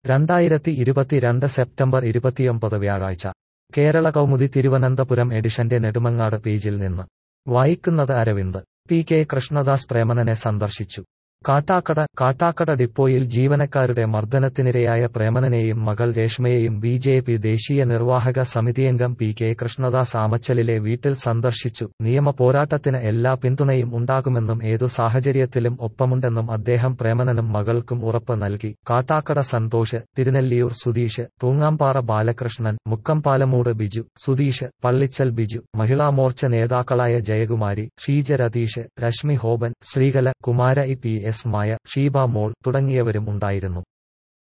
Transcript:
രണ്ടായിരത്തി ഇരുപത്തിരണ്ട് സെപ്റ്റംബർ ഇരുപത്തിയൊമ്പത് വ്യാഴാഴ്ച കേരള കൗമുദി തിരുവനന്തപുരം എഡിഷന്റെ നെടുമങ്ങാട് പേജിൽ നിന്ന് വായിക്കുന്നത് അരവിന്ദ് പി കെ കൃഷ്ണദാസ് പ്രേമനനെ സന്ദർശിച്ചു കാട്ടാക്കട കാട്ടാക്കട ഡിപ്പോയിൽ ജീവനക്കാരുടെ മർദ്ദനത്തിനിരയായ പ്രേമനനെയും മകൾ രേഷ്മയെയും ബി ജെ പി ദേശീയ നിർവാഹക സമിതിയംഗം പി കെ കൃഷ്ണദാസ് ആമച്ചലിലെ വീട്ടിൽ സന്ദർശിച്ചു നിയമ പോരാട്ടത്തിന് എല്ലാ പിന്തുണയും ഉണ്ടാകുമെന്നും ഏതു സാഹചര്യത്തിലും ഒപ്പമുണ്ടെന്നും അദ്ദേഹം പ്രേമനനും മകൾക്കും ഉറപ്പ് നൽകി കാട്ടാക്കട സന്തോഷ് തിരുനെല്ലിയൂർ സുധീഷ് തൂങ്ങാംപാറ ബാലകൃഷ്ണൻ മുക്കംപാലമൂട് ബിജു സുധീഷ് പള്ളിച്ചൽ ബിജു മഹിളാ മോർച്ച നേതാക്കളായ ജയകുമാരി ഷീജ രതീഷ് രശ്മി ഹോബൻ Sreekala Kumara E P S Maya Sheebamol തുടങ്ങിയവരും ഉണ്ടായിരുന്നു